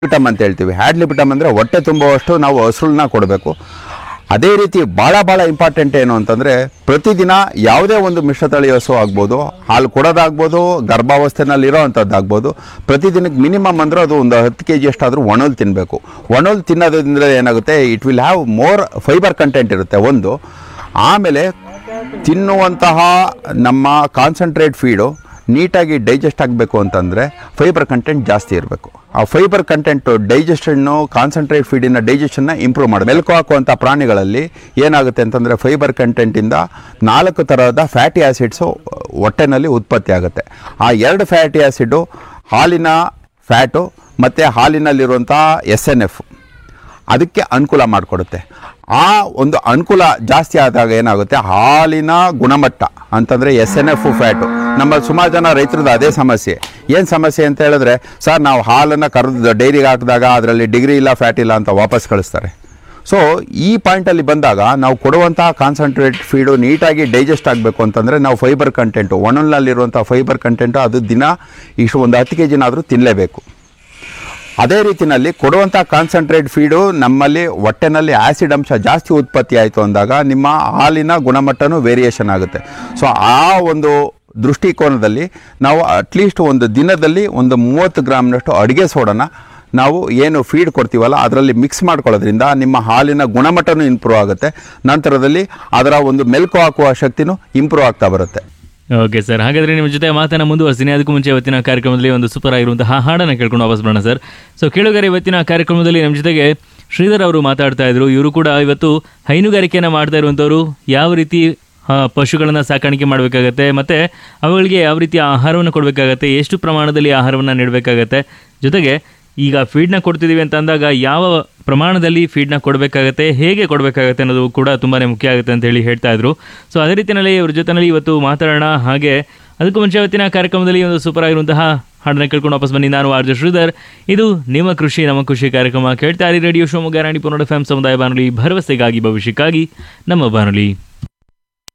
ಲಿಪಿಟಮ್ ಅಂತ ಹೇಳ್ತೀವಿ ಹ್ಯಾಡ್ ಲಿಪಿಟಮ್ ಅಂದರೆ ಹೊಟ್ಟೆ ತುಂಬುವಷ್ಟು ನಾವು ಹಸುಳನ್ನ ಕೊಡಬೇಕು ಅದೇ ರೀತಿ ಭಾಳ ಭಾಳ ಇಂಪಾರ್ಟೆಂಟ್ ಏನು ಅಂತಂದರೆ ಪ್ರತಿದಿನ ಯಾವುದೇ ಒಂದು ಮಿಶ್ರತಳಿ ಹಸು ಆಗ್ಬೋದು ಹಾಲು ಕೊಡೋದಾಗ್ಬೋದು ಗರ್ಭಾವಸ್ಥೆನಲ್ಲಿ ಇರೋ ಅಂಥದ್ದಾಗ್ಬೋದು ಪ್ರತಿದಿನಕ್ಕೆ ಮಿನಿಮಮ್ ಅಂದರೆ ಅದು ಒಂದು ಹತ್ತು ಕೆ ಜಿ ಅಷ್ಟಾದರೂ ಒಣಲ್ ತಿನ್ನಬೇಕು ಒಣಲ್ ತಿನ್ನೋದ್ರಿಂದ ಏನಾಗುತ್ತೆ it will have more fiber content ಇರುತ್ತೆ ಒಂದು ಆಮೇಲೆ ತಿನ್ನುವಂತಹ ನಮ್ಮ ಕಾನ್ಸಂಟ್ರೇಟ್ ಫೀಡು ನೀಟಾಗಿ ಡೈಜೆಸ್ಟ್ ಆಗಬೇಕು ಅಂತಂದರೆ ಫೈಬರ್ ಕಂಟೆಂಟ್ ಜಾಸ್ತಿ ಇರಬೇಕು ಆ ಫೈಬರ್ ಕಂಟೆಂಟು ಡೈಜೆಷನ್ನು ಕಾನ್ಸಂಟ್ರೇಟ್ ಫೀಡಿನ ಡೈಜೆಷನ್ನ ಇಂಪ್ರೂವ್ ಮಾಡಿ ಮೆಲ್ಕು ಹಾಕುವಂಥ ಪ್ರಾಣಿಗಳಲ್ಲಿ ಏನಾಗುತ್ತೆ ಅಂತಂದರೆ ಫೈಬರ್ ಕಂಟೆಂಟಿಂದ ನಾಲ್ಕು ಥರದ ಫ್ಯಾಟಿ ಆ್ಯಸಿಡ್ಸು ಹೊಟ್ಟೆನಲ್ಲಿ ಉತ್ಪತ್ತಿ ಆಗುತ್ತೆ ಆ ಎರಡು ಫ್ಯಾಟಿ ಆ್ಯಸಿಡು ಹಾಲಿನ ಫ್ಯಾಟು ಮತ್ತು ಹಾಲಿನಲ್ಲಿರುವಂಥ ಎಸ್ ಎನ್ ಎಫ್ ಅದಕ್ಕೆ ಅನುಕೂಲ ಮಾಡಿಕೊಡುತ್ತೆ ಆ ಒಂದು ಅನುಕೂಲ ಜಾಸ್ತಿ ಆದಾಗ ಏನಾಗುತ್ತೆ ಹಾಲಿನ ಗುಣಮಟ್ಟ ಅಂತಂದರೆ ಎಸ್ ಎನ್ ಎಫ್ ಫ್ಯಾಟು ನಮ್ಮ ಸುಮಾರು ಜನ ರೈತರದ್ದು ಅದೇ ಸಮಸ್ಯೆ ಏನು ಸಮಸ್ಯೆ ಅಂತ ಹೇಳಿದ್ರೆ ಸರ್ ನಾವು ಹಾಲನ್ನು ಕರೆದು ಡೈರಿಗೆ ಹಾಕಿದಾಗ ಅದರಲ್ಲಿ ಡಿಗ್ರಿ ಇಲ್ಲ ಫ್ಯಾಟ್ ಇಲ್ಲ ಅಂತ ವಾಪಸ್ ಕಳಿಸ್ತಾರೆ ಸೊ ಈ ಪಾಯಿಂಟಲ್ಲಿ ಬಂದಾಗ ನಾವು ಕೊಡುವಂತಹ ಕಾನ್ಸಂಟ್ರೇಟ್ ಫೀಡು ನೀಟಾಗಿ ಡೈಜೆಸ್ಟ್ ಆಗಬೇಕು ಅಂತಂದರೆ ನಾವು ಫೈಬರ್ ಕಂಟೆಂಟು ಒಣಲ್ನಲ್ಲಿರುವಂಥ ಫೈಬರ್ ಕಂಟೆಂಟು ಅದು ದಿನ ಇಷ್ಟು ಒಂದು ಹತ್ತು ಕೆ ಜಿನಾದರೂ ತಿನ್ನಲೇಬೇಕು ಅದೇ ರೀತಿಯಲ್ಲಿ ಕೊಡುವಂಥ ಕಾನ್ಸಂಟ್ರೇಟ್ ಫೀಡು ನಮ್ಮಲ್ಲಿ ಹೊಟ್ಟೆನಲ್ಲಿ ಆ್ಯಸಿಡ್ ಅಂಶ ಜಾಸ್ತಿ ಉತ್ಪತ್ತಿ ಆಯಿತು ಅಂದಾಗ ನಿಮ್ಮ ಹಾಲಿನ ಗುಣಮಟ್ಟನೂ ವೇರಿಯೇಷನ್ ಆಗುತ್ತೆ ಸೊ ಆ ಒಂದು ದೃಷ್ಟಿಕೋನದಲ್ಲಿ ನಾವು ಅಟ್ಲೀಸ್ಟ್ ಒಂದು ದಿನದಲ್ಲಿ ಒಂದು ಮೂವತ್ತು ಗ್ರಾಮ್ನಷ್ಟು ಅಡುಗೆ ಸೋಡನ ನಾವು ಏನು ಫೀಡ್ ಕೊಡ್ತೀವಲ್ಲ ಅದರಲ್ಲಿ ಮಿಕ್ಸ್ ಮಾಡ್ಕೊಳ್ಳೋದ್ರಿಂದ ನಿಮ್ಮ ಹಾಲಿನ ಗುಣಮಟ್ಟನೂ ಇಂಪ್ರೂವ್ ಆಗುತ್ತೆ ನಂತರದಲ್ಲಿ ಅದರ ಒಂದು ಮೆಲ್ಕು ಹಾಕುವ ಶಕ್ತಿನೂ ಇಂಪ್ರೂವ್ ಆಗ್ತಾ ಬರುತ್ತೆ ಓಕೆ ಸರ್ ಹಾಗಾದ್ರೆ ನಿಮ್ಮ ಜೊತೆ ಮಾತನ್ನ ಮುಂದುವರಿಸ್ತೀನಿ ಅದಕ್ಕೂ ಮುಂಚೆ ಇವತ್ತಿನ ಕಾರ್ಯಕ್ರಮದಲ್ಲಿ ಒಂದು ಸೂಪರ್ ಆಗಿರುವಂತಹ ಹಾಡನ್ನು ಕೇಳ್ಕೊಂಡು ವಾಪಸ್ ಬರೋಣ ಸರ್ ಸೊ ಕೇಳುಗರೆ ಇವತ್ತಿನ ಕಾರ್ಯಕ್ರಮದಲ್ಲಿ ನಮ್ಮ ಜೊತೆಗೆ ಶ್ರೀಧರ್ ಅವರು ಮಾತಾಡ್ತಾ ಇದ್ರು ಇವರು ಕೂಡ ಇವತ್ತು ಹೈನುಗಾರಿಕೆಯನ್ನು ಮಾಡ್ತಾ ಇರುವಂಥವ್ರು ಯಾವ ರೀತಿ ಆ, ಪಶುಗಳನ್ನ ಸಾಕಾಣಿಕೆ ಮಾಡಬೇಕಾಗತ್ತೆ ಮತ್ತೆ ಅವುಗಳಿಗೆ ಯಾವ ರೀತಿಯ ಆಹಾರವನ್ನು ಕೊಡಬೇಕಾಗತ್ತೆ ಎಷ್ಟು ಪ್ರಮಾಣದಲ್ಲಿ ಆಹಾರವನ್ನು ನೀಡಬೇಕಾಗತ್ತೆ ಜೊತೆಗೆ ಈಗ ಫೀಡ್ನ ಕೊಡ್ತಿದ್ದೀವಿ ಅಂತ ಅಂದಾಗ ಯಾವ ಪ್ರಮಾಣದಲ್ಲಿ ಫೀಡ್ನ ಕೊಡಬೇಕಾಗತ್ತೆ ಹೇಗೆ ಕೊಡಬೇಕಾಗತ್ತೆ ಅನ್ನೋದು ಕೂಡ ತುಂಬಾ ಮುಖ್ಯ ಆಗುತ್ತೆ ಅಂತ ಹೇಳಿ ಹೇಳ್ತಾ ಇದ್ರು ಸೊ ಅದೇ ರೀತಿಯಲ್ಲಿ ಇವ್ರ ಜೊತೆನಲ್ಲಿ ಇವತ್ತು ಮಾತಾಡೋಣ ಹಾಗೆ ಅದಕ್ಕೂ ಮುಂಚೆ ಇವತ್ತಿನ ಕಾರ್ಯಕ್ರಮದಲ್ಲಿ ಒಂದು ಸೂಪರ್ ಆಗಿರುವಂತಹ ಹಾಡನ್ನ ಕೇಳ್ಕೊಂಡು ವಾಪಸ್ ಬನ್ನಿ ನಾನು ಆರ್ಜ ಶ್ರೀಧರ್ ಇದು ನಿಮ್ಮ ಕೃಷಿ ನಮ್ಮ ಕೃಷಿ ಕಾರ್ಯಕ್ರಮ ಕೇಳ್ತಾ ಇರಿ ರೇಡಿಯೋ ಶಿವಮೊಗ್ಗ ರಾಣಿ ಪುನೋಡ ಫ್ಯಾಮ್ ಸಮುದಾಯ ಬಾನುಲಿ ಭರವಸೆಗಾಗಿ ಭವಿಷ್ಯಕ್ಕಾಗಿ ನಮ್ಮ ಬಾನುಲಿ